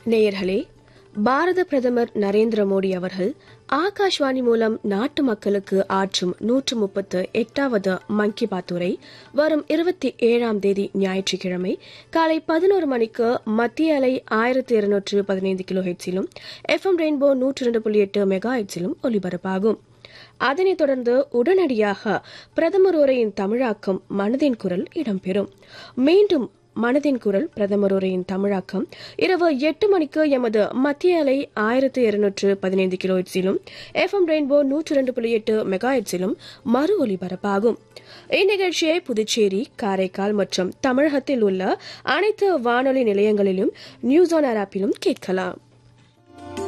நேயர்களே பாரத பிரதமர் நரேந்திர மோடி அவர்கள் ஆகாஷ்வாணி மூலம் நாட்டு மக்களுக்கு ஆற்றும் நூற்று முப்பத்து எட்டாவது மன் கி பாத் உரை வரும் இருபத்தி ஏழாம் தேதி ஞாயிற்றுக்கிழமை காலை பதினோரு மணிக்கு மத்திய அலை ஆயிரத்தி இருநூற்று பதினைந்து கிலோ ஹெட்ஸிலும் எஃப்எம் ரெயின்போ நூற்று இரண்டு புள்ளி எட்டு மெகா ஹெட்ஸிலும் ஒலிபரப்பாகும் அதனைத் தொடர்ந்து உடனடியாக பிரதமர் உரையின் தமிழாக்கம் மனதின் குரல் இடம்பெறும் மீண்டும் மனதின் குரல் பிரதமர் உரையின் தமிழாக்கம் இரவு எட்டு மணிக்கு எமது மத்திய அலை ஆயிரத்து இருநூற்று பதினைந்து கிலோ ஹெட்ஸிலும் எஃப்எம் ரெயின்போ நூற்று இரண்டு புள்ளி எட்டு மெகா ஹெட்ஸிலும் மறு ஒலிபரப்பாகும் இந்நிகழ்ச்சியை புதுச்சேரி காரைக்கால் மற்றும் தமிழகத்தில் உள்ள அனைத்து வானொலி நிலையங்களிலும் நியூஸ் ஆன் ஆர் ஆப்பிலும் கேட்கலாம்